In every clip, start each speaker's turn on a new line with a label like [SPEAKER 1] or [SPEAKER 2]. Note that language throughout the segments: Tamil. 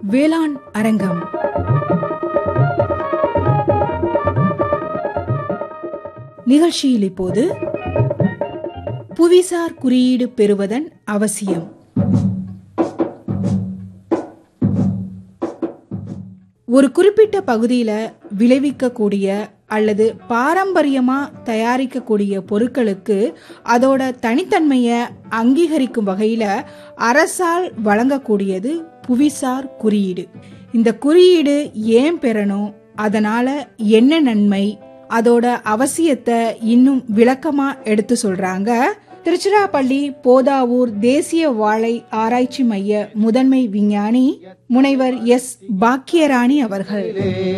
[SPEAKER 1] வேளாண் அரங்கம் நிகழ்ச்சியில் இப்போது புவிசார் குறியீடு பெறுவதன் அவசியம் ஒரு குறிப்பிட்ட பகுதியில விளைவிக்கக்கூடிய அல்லது பாரம்பரியமா தயாரிக்கக்கூடிய பொருட்களுக்கு அதோட தனித்தன்மையை அங்கீகரிக்கும் வகையில அரசால் வழங்கக்கூடியது புவிசார் குறியீடு இந்த குறியீடு ஏன் பெறணும் அதனால என்ன நன்மை அதோட அவசியத்தை இன்னும் விளக்கமா எடுத்து சொல்றாங்க திருச்சிராப்பள்ளி போதாவூர் தேசிய வாழை ஆராய்ச்சி மைய முதன்மை விஞ்ஞானி முனைவர் எஸ் பாக்கியராணி அவர்கள்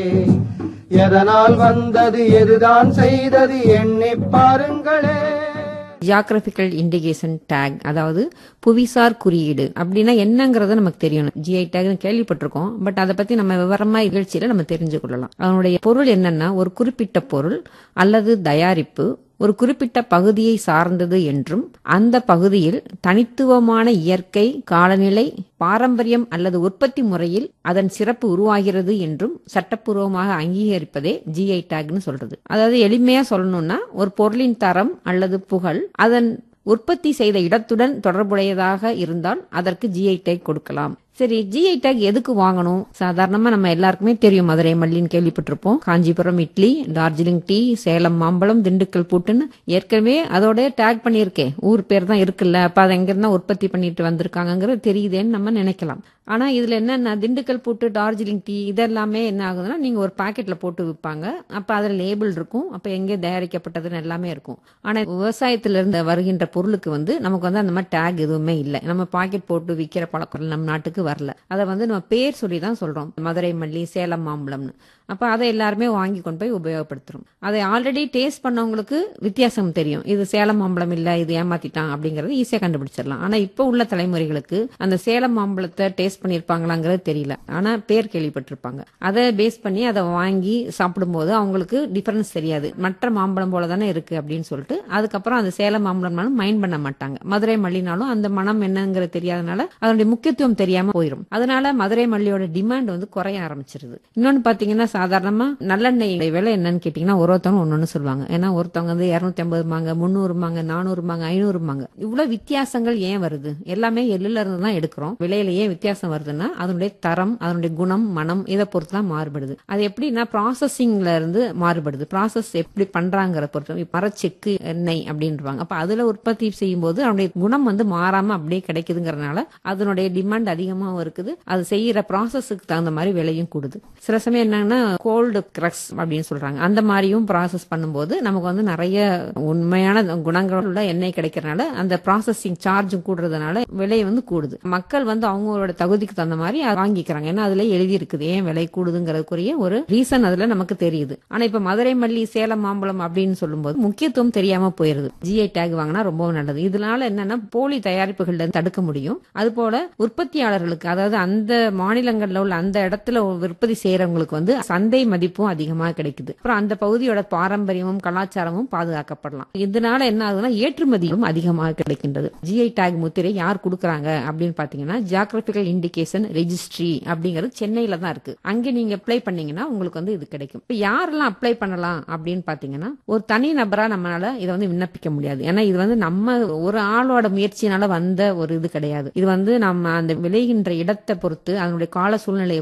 [SPEAKER 2] எதனால் வந்தது எதுதான் செய்தது எண்ணி பாருங்களே
[SPEAKER 3] ஜியாகிரபிக்கல் இண்டிகேஷன் டேக் அதாவது புவிசார் குறியீடு அப்படின்னா என்னங்கறத நமக்கு தெரியணும் ஜிஐ டேக்னு கேள்விப்பட்டிருக்கோம் பட் அதை பத்தி நம்ம விவரமா நிகழ்ச்சியில நம்ம தெரிஞ்சு கொள்ளலாம் அதனுடைய பொருள் என்னன்னா ஒரு குறிப்பிட்ட பொருள் அல்லது தயாரிப்பு ஒரு குறிப்பிட்ட பகுதியை சார்ந்தது என்றும் அந்த பகுதியில் தனித்துவமான இயற்கை காலநிலை பாரம்பரியம் அல்லது உற்பத்தி முறையில் அதன் சிறப்பு உருவாகிறது என்றும் சட்டப்பூர்வமாக அங்கீகரிப்பதே ஜிஐ டேக்னு சொல்றது அதாவது எளிமையா சொல்லணும்னா ஒரு பொருளின் தரம் அல்லது புகழ் அதன் உற்பத்தி செய்த இடத்துடன் தொடர்புடையதாக இருந்தால் அதற்கு ஜிஐ டேக் கொடுக்கலாம் சரி ஜிஐ டேக் எதுக்கு வாங்கணும் சாதாரணமா நம்ம எல்லாருக்குமே தெரியும் மதுரை மல்லின்னு கேள்விப்பட்டிருப்போம் காஞ்சிபுரம் இட்லி டார்ஜிலிங் டீ சேலம் மாம்பழம் திண்டுக்கல் பூட்டுன்னு ஏற்கனவே அதோட டேக் பண்ணியிருக்கேன் ஊர் பேர் தான் இருக்குல்ல அப்ப அதை எங்கிருந்தா உற்பத்தி பண்ணிட்டு வந்திருக்காங்கிறது தெரியுதேன்னு நம்ம நினைக்கலாம் ஆனா இதுல என்னன்னா திண்டுக்கல் பூட்டு டார்ஜிலிங் டீ இதெல்லாமே என்ன ஆகுதுன்னா நீங்க ஒரு பாக்கெட்ல போட்டு விற்பாங்க அப்ப அதுல லேபிள் இருக்கும் அப்ப எங்கே தயாரிக்கப்பட்டதுன்னு எல்லாமே இருக்கும் ஆனா விவசாயத்துல இருந்து வருகின்ற பொருளுக்கு வந்து நமக்கு வந்து அந்த மாதிரி டேக் எதுவுமே இல்லை நம்ம பாக்கெட் போட்டு விற்கிற பழக்கம் நம்ம நாட்டுக்கு வரல அதை வந்து நம்ம பேர் சொல்லி தான் சொல்றோம் மதுரை மல்லி சேலம் மாம்பழம்னு அப்ப அதை எல்லாருமே வாங்கி கொண்டு போய் உபயோகப்படுத்துறோம் அதை ஆல்ரெடி டேஸ்ட் பண்ணவங்களுக்கு வித்தியாசம் தெரியும் இது சேலம் மாம்பழம் இல்ல இது ஏமாத்திட்டான் அப்படிங்கறது ஈஸியா கண்டுபிடிச்சிடலாம் ஆனா இப்ப உள்ள தலைமுறைகளுக்கு அந்த சேலம் மாம்பழத்தை டேஸ்ட் பண்ணிருப்பாங்களாங்கிறது தெரியல ஆனா பேர் கேள்விப்பட்டிருப்பாங்க அதை பேஸ் பண்ணி அதை வாங்கி சாப்பிடும்போது அவங்களுக்கு டிஃபரன்ஸ் தெரியாது மற்ற மாம்பழம் போல தானே இருக்கு அப்படின்னு சொல்லிட்டு அதுக்கப்புறம் அந்த சேலம் மாம்பழம்னாலும் மைண்ட் பண்ண மாட்டாங்க மதுரை மல்லினாலும் அந்த மனம் என்னங்கிறது தெரியாதனால அதனுடைய முக்கியத்துவம் தெரியாம போயிடும் அதனால மதுரை மல்லியோட டிமாண்ட் வந்து குறைய ஆரம்பிச்சிருது இன்னொன்னு பாத்தீங்கன்னா சாதாரணமா நல்லெண்ணெய் விலை என்னன்னு கேட்டீங்கன்னா ஒருத்தவங்க ஒன்னொன்னு சொல்லுவாங்க ஏன்னா ஒருத்தவங்க வந்து இருநூத்தி ஐம்பதுமாங்க முந்நூறுமாங்க நானூறுமாங்க ஐநூறுமாங்க இவ்வளவு வித்தியாசங்கள் ஏன் வருது எல்லாமே எள்ளுல இருந்து தான் எடுக்கிறோம் விலையில ஏன் வித்தியாசம் வருதுன்னா அதனுடைய தரம் அதனுடைய குணம் மனம் இதை பொறுத்து தான் மாறுபடுது அது எப்படின்னா ப்ராசஸிங்ல இருந்து மாறுபடுது ப்ராசஸ் எப்படி பண்றாங்கிற பொறுத்து மரச்செக்கு எண்ணெய் அப்படின்றாங்க அப்ப அதுல உற்பத்தி செய்யும் போது அதனுடைய குணம் வந்து மாறாம அப்படியே கிடைக்குதுங்கிறதுனால அதனுடைய டிமாண்ட் அதிகமாகவும் இருக்குது அது செய்யற ப்ராசஸுக்கு தகுந்த மாதிரி விலையும் கூடுது சில சமயம் என்னன்னா கோல்டு கிரஸ் அப்படின்னு சொல்றாங்க அந்த மாதிரியும் ப்ராசஸ் பண்ணும்போது நமக்கு வந்து நிறைய உண்மையான குணங்கள் உள்ள எண்ணெய் கிடைக்கிறதுனால அந்த ப்ராசஸிங் சார்ஜும் கூடுறதுனால விலை வந்து கூடுது மக்கள் வந்து அவங்களோட தகுதிக்கு தகுந்த மாதிரி அதை வாங்கிக்கிறாங்க ஏன்னா அதுல எழுதி இருக்குது ஏன் விலை கூடுதுங்கிறதுக்குரிய ஒரு ரீசன் அதுல நமக்கு தெரியுது ஆனா இப்ப மதுரை மல்லி சேலம் மாம்பழம் அப்படின்னு சொல்லும்போது முக்கியத்துவம் தெரியாம போயிருது ஜிஐ டேக் வாங்கினா ரொம்ப நல்லது இதனால என்னன்னா போலி தயாரிப்புகள்ல இருந்து தடுக்க முடியும் அது போல உற்பத்தியாளர்களுக்கு அதாவது அந்த மாநிலங்கள்ல உள்ள அந்த இடத்துல உற்பத்தி செய்யறவங்களுக்கு வந்து சந்தை மதிப்பும் அதிகமாக கிடைக்குது அப்புறம் அந்த பகுதியோட பாரம்பரியமும் கலாச்சாரமும் பாதுகாக்கப்படலாம் இதனால என்ன ஆகுதுன்னா ஏற்றுமதியும் அதிகமாக கிடைக்கின்றது ஜிஐ டேக் முத்திரை யார் கொடுக்கறாங்க அப்படின்னு பாத்தீங்கன்னா ஜியாகிரபிக்கல் இண்டிகேஷன் ரெஜிஸ்ட்ரி அப்படிங்கிறது சென்னையில தான் இருக்கு அங்க நீங்க அப்ளை பண்ணீங்கன்னா உங்களுக்கு வந்து இது கிடைக்கும் இப்ப யாரெல்லாம் அப்ளை பண்ணலாம் அப்படின்னு பாத்தீங்கன்னா ஒரு தனி நபரா நம்மளால இதை வந்து விண்ணப்பிக்க முடியாது ஏன்னா இது வந்து நம்ம ஒரு ஆளோட முயற்சியினால வந்த ஒரு இது கிடையாது இது வந்து நம்ம அந்த விளைகின்ற இடத்தை பொறுத்து அதனுடைய கால சூழ்நிலையை